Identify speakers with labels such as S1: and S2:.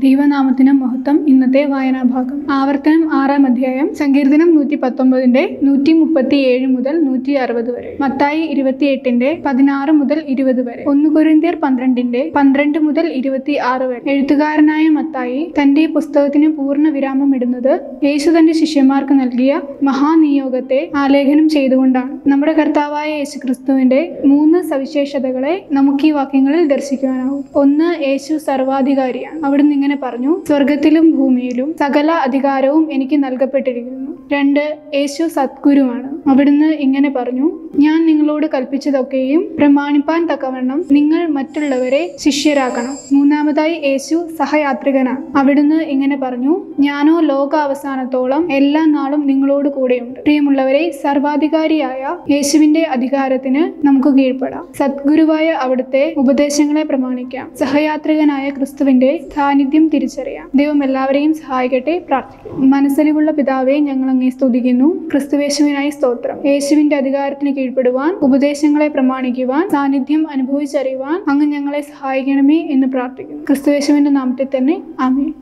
S1: ദൈവനാമത്തിന് മഹത്വം ഇന്നത്തെ വായനാഭാഗം ആവർത്തനം ആറാം അധ്യായം സങ്കീർത്തനം നൂറ്റി പത്തൊമ്പതിന്റെ നൂറ്റി മുപ്പത്തി ഏഴ് മുതൽ നൂറ്റി അറുപത് വരെ മത്തായി ഇരുപത്തിയെട്ടിന്റെ പതിനാറ് മുതൽ ഇരുപത് വരെ ഒന്ന് കൊരിന്തിയർ പന്ത്രണ്ടിന്റെ പന്ത്രണ്ട് മുതൽ ഇരുപത്തി ആറ് വരെ എഴുത്തുകാരനായ മത്തായി തന്റെ പുസ്തകത്തിന് പൂർണ്ണ വിരാമം ഇടുന്നത് യേശു തന്റെ ശിഷ്യന്മാർക്ക് നൽകിയ മഹാനിയോഗത്തെ ആലേഖനം ചെയ്തുകൊണ്ടാണ് നമ്മുടെ കർത്താവായ യേശു ക്രിസ്തുവിന്റെ മൂന്ന് സവിശേഷതകളെ നമുക്ക് ഈ വാക്യങ്ങളിൽ ദർശിക്കുവാനാവും ഒന്ന് യേശു സർവാധികാരിയാണ് അവിടുന്ന് ഇങ്ങനെ പറഞ്ഞു സ്വർഗത്തിലും ഭൂമിയിലും സകല അധികാരവും എനിക്ക് നൽകപ്പെട്ടിരിക്കുന്നു രണ്ട് യേശു സദ്ഗുരുവാണ് അവിടുന്ന് ഇങ്ങനെ പറഞ്ഞു ഞാൻ നിങ്ങളോട് കൽപ്പിച്ചതൊക്കെയും പ്രമാണിപ്പാൻ തക്കവണ്ണം നിങ്ങൾ മറ്റുള്ളവരെ ശിഷ്യരാക്കണം മൂന്നാമതായി യേശു സഹയാത്രികനാണ് അവിടുന്ന് ഇങ്ങനെ പറഞ്ഞു ഞാനോ ലോകാവസാനത്തോളം എല്ലാ നാളും നിങ്ങളോട് കൂടെയുണ്ട് പ്രിയമുള്ളവരെ സർവാധികാരിയായ യേശുവിന്റെ അധികാരത്തിന് നമുക്ക് കീഴ്പ്പെടാം സദ്ഗുരുവായ അവിടുത്തെ ഉപദേശങ്ങളെ പ്രമാണിക്കാം സഹയാത്രികനായ ക്രിസ്തുവിന്റെ സാന്നിധ്യം തിരിച്ചറിയാം ദൈവം എല്ലാവരെയും സഹായിക്കട്ടെ പ്രാർത്ഥിക്കും മനസ്സലിവുള്ള പിതാവെ ഞങ്ങൾ അങ്ങേ സ്തുതിക്കുന്നു ക്രിസ്തുവേശുവിനായി സ്തോത്രം യേശുവിന്റെ അധികാരത്തിന് കീഴ്പ്പെടുവാൻ ഉപദേശങ്ങളെ പ്രമാണിക്കുവാൻ സാന്നിധ്യം അനുഭവിച്ചറിയുവാൻ അങ്ങ് ഞങ്ങളെ സഹായിക്കണമേ എന്ന് പ്രാർത്ഥിക്കുന്നു ക്രിസ്തുവേശുവിന്റെ നാമത്തിൽ തന്നെ ആമേ